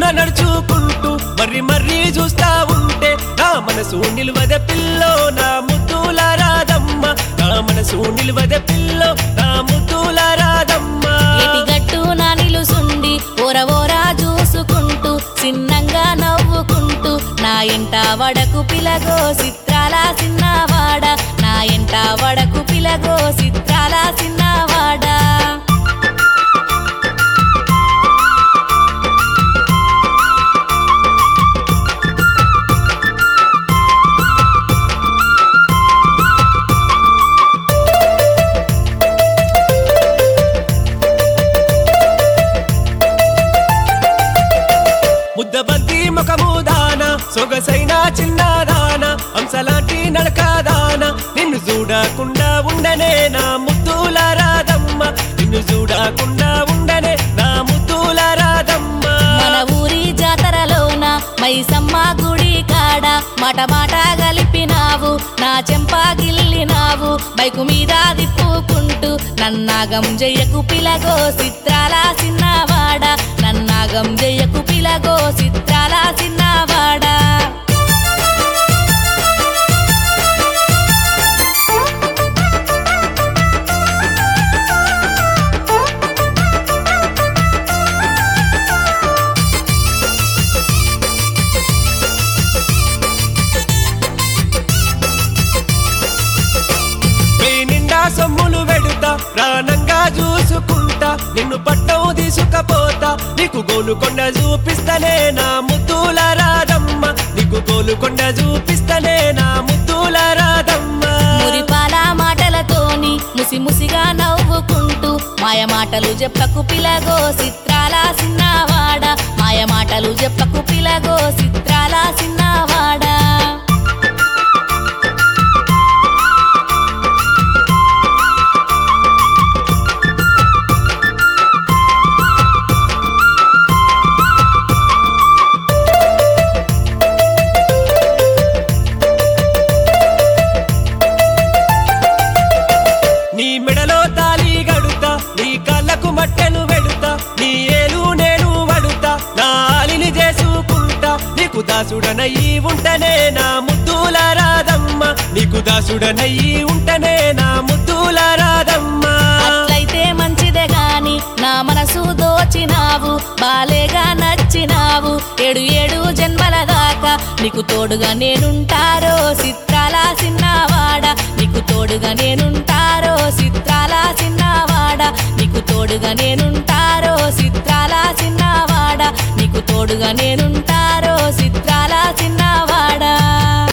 నడుచుకుంటూ మర్రి మర్రి చూస్తా ఉంటే నా మనసు నిలువద పిల్లో నా ముద్దుల రాదమ్మ నా మనసు నిలువద పిల్లో నా ముద్దుల రాదమ్మ ఎటిగట్టు నా నిలుసుండి ఓర ఓరా చూసుకుంటూ చిన్నంగా నవ్వుకుంటూ నా ఎంట వడకు పిలగో చిత్రాల సిన్నవాడ నా ఎంట వడకు పిలగో చిత్రాల సిన్నవాడ ముద్దబంతి ముఖము దాన సొగసైన చిన్నదాన అంశలాంటి నడకదాన నిన్ను చూడకుండా ఉండనే నా ముద్దుల రాదమ్మ నిన్ను చూడకుండా ఉండనే నా ముద్దుల రాదమ్మ మన ఊరి జాతరలోన మైసమ్మ గుడి కాడ మాట మాట కలిపినావు నా చెంప గిల్లినావు బైకు మీద తిప్పుకుంటూ నన్నాగం జయ్యకు పిలగో చిత్రాల సిన్నవాడ నన్నాగం జయ్యకు పిలగో చిత్రాల సిన్నవాడ మీ నిండా సొమ్ములు వెడుతా ప్రాణంగా చూసుకుంటా నిన్ను పట్టం తీసుకపోతా నీకు గోలుకొండ చూపిస్తనే నా ముద్దుల రాదమ్మ నీకు గోలుకొండ చూపిస్తనే నా ముద్దుల రాదమ్మ మురిపాల మాటలతోని ముసి ముసిగా నవ్వుకుంటూ మాయ మాటలు చెప్పకు పిలగో చిత్రాల సిన్నవాడ మాయ మాటలు చెప్పకు పిలగో చిత్రాల సిన్నవాడ నీ మెడలో తాలి గడుతా నీ కళ్ళకు మట్టెలు వెడుతా నీ ఏలు నేను వడుతా నా ఆలిని చేసుకుంటా నీకు దాసుడనయ్యి ఉంటనే నా ముద్దుల రాదమ్మ నీకు దాసుడనయ్యి ఉంటనే నా ముద్దుల రాదమ్మ అట్లయితే మంచిదే గాని నా మనసు దోచినావు బాలేగా నచ్చినావు ఏడు ఏడు జన్మల దాకా నీకు తోడుగా నేనుంటారో చిత్రాల సిన్నవాడ నీకు తోడుగా నేనుంటారో చిత్రాల సిన్నవాడ నీకు తోడుగా నేనుంటారో చిత్రాల సిన్నవాడ నీకు తోడుగా నేనుంటారో చిత్రాల సిన్నవాడ